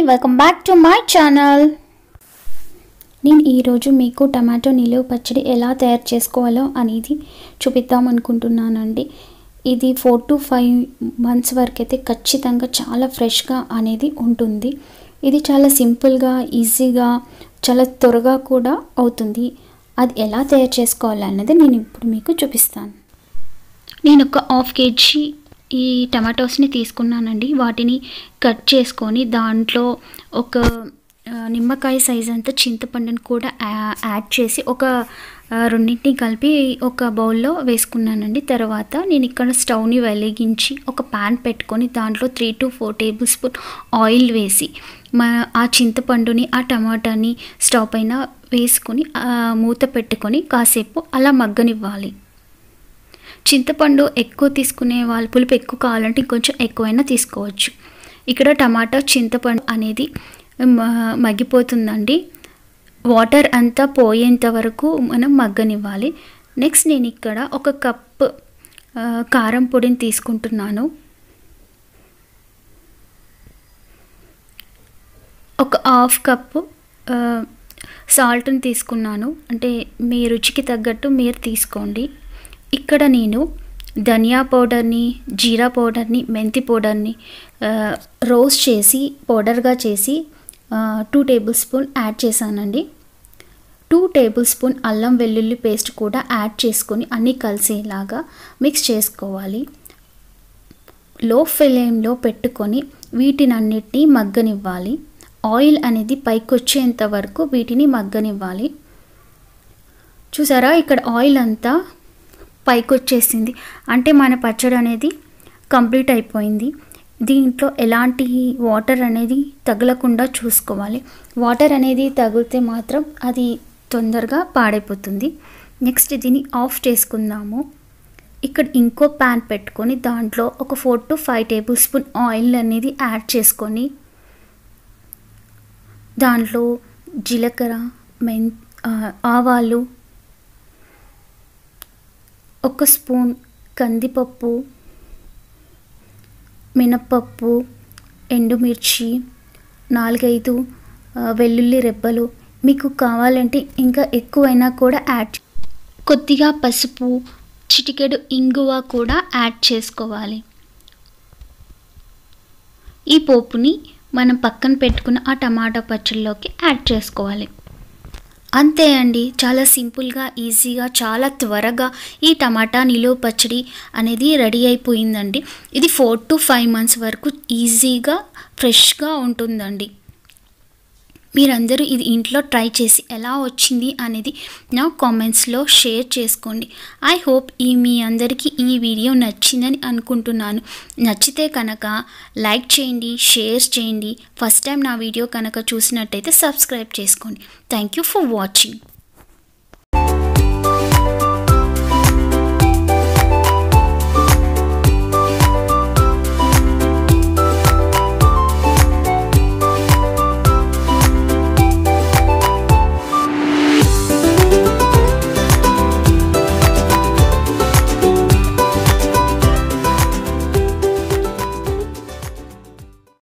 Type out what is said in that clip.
welcome back to my channel నేను ఈరోజు మీకు టమాటో నిలువ పచ్చడి ఎలా తయారు చేసుకోవాలో అనేది చూపిద్దాం అనుకుంటున్నానండి ఇది ఫోర్ టు ఫైవ్ మంత్స్ వరకు అయితే ఖచ్చితంగా చాలా ఫ్రెష్గా అనేది ఉంటుంది ఇది చాలా సింపుల్గా ఈజీగా చాలా త్వరగా కూడా అవుతుంది అది ఎలా తయారు చేసుకోవాలన్నది నేను ఇప్పుడు మీకు చూపిస్తాను నేను ఒక హాఫ్ కేజీ ఈ టమాటోస్ని తీసుకున్నానండి వాటిని కట్ చేసుకొని దాంట్లో ఒక ఆ, నిమ్మకాయ సైజ్ అంతా చింతపండుని కూడా యా- యాడ్ చేసి ఒక ఆ, రెండింటిని కలిపి ఒక బౌల్లో వేసుకున్నానండి తర్వాత నేను ఇక్కడ స్టవ్ని వెలిగించి ఒక ప్యాన్ పెట్టుకొని దాంట్లో three to four tablespoon oil వేసి మా ఆ చింతపండుని ఆ టమాటాని స్టవ్ పైన వేసుకొని ఆ, మూత పెట్టుకొని కాసేపు అలా మగ్గనివ్వాలి చింతపండు ఎక్కువ తీసుకునే వాళ్ళు పులుపు ఎక్కువ కావాలంటే ఇంకొంచెం ఎక్కువైనా తీసుకోవచ్చు ఇక్కడ టమాటా చింతపండు అనేది మ- మగ్గిపోతుందండి వాటర్ అంతా పోయేంత వరకు మనం మగ్గనివ్వాలి నెక్స్ట్ నేను ఇక్కడ ఒక కప్ ఆ, కారం పొడిని తీసుకుంటున్నాను ఒక హాఫ్ కప్పు సాల్ట్ని తీసుకున్నాను అంటే మీ రుచికి తగ్గట్టు మీరు తీసుకోండి ఇక్కడ నేను ధనియా పౌడర్ని జీరా పౌడర్ని మెంతి పౌడర్ని ఆ, రోస్ట్ చేసి పౌడర్గా చేసి టూ టేబుల్ స్పూన్ యాడ్ చేశానండి టూ టేబుల్ స్పూన్ అల్లం వెల్లుల్లి పేస్ట్ కూడా యాడ్ చేసుకొని అన్నీ కలిసేలాగా మిక్స్ చేసుకోవాలి లో ఫ్లేమ్లో పెట్టుకొని వీటినన్నిటినీ మగ్గనివ్వాలి ఆయిల్ అనేది పైకి వచ్చేంత వరకు వీటిని మగ్గనివ్వాలి చూసారా ఇక్కడ ఆయిల్ అంతా పైకి వచ్చేసింది అంటే మన పచ్చడి అనేది కంప్లీట్ అయిపోయింది దీంట్లో ఎలాంటి వాటర్ అనేది తగలకుండా చూసుకోవాలి వాటర్ అనేది తగిలితే మాత్రం అది తొందరగా పాడైపోతుంది నెక్స్ట్ దీన్ని ఆఫ్ చేసుకుందాము ఇక్కడ ఇంకో ప్యాన్ పెట్టుకొని దాంట్లో ఒక four to five tablespoon oil అనేది యాడ్ చేసుకొని దాంట్లో జీలకర్ర మెన్ ఆ, ఆవాలు ఒక స్పూన్ కందిపప్పు మినప్పప్పు ఎండుమిర్చి నాలుగైదు ఆ, వెల్లుల్లి రెబ్బలు మీకు కావాలంటే ఇంకా ఎక్కువైనా కూడా యాడ్ చే- కొద్దిగా పసుపు చిటికెడు ఇంగువ కూడా యాడ్ చేసుకోవాలి ఈ పోపుని మనం పక్కన పెట్టుకున్న ఆ టమాటా పచ్చడిలోకి యాడ్ చేసుకోవాలి అంతే అండి చాలా సింపుల్గా ఈజీగా చాలా త్వరగా ఈ టమాటా నిలువ పచ్చడి అనేది రెడీ అయిపోయిందండి ఇది ఫోర్ టు ఫైవ్ మంత్స్ వరకు ఈజీగా ఫ్రెష్గా ఉంటుందండి మీరందరూ ఇది ఇంట్లో ట్రై చేసి ఎలా వచ్చింది అనేది నా కామెంట్స్లో షేర్ చేసుకోండి ఐ హోప్ ఈ మీ అందరికీ ఈ వీడియో నచ్చిందని అనుకుంటున్నాను నచ్చితే కనుక లైక్ చేయండి షేర్ చేయండి ఫస్ట్ టైం నా వీడియో కనుక చూసినట్టయితే సబ్స్క్రైబ్ చేసుకోండి థ్యాంక్ యూ ఫర్ వాచింగ్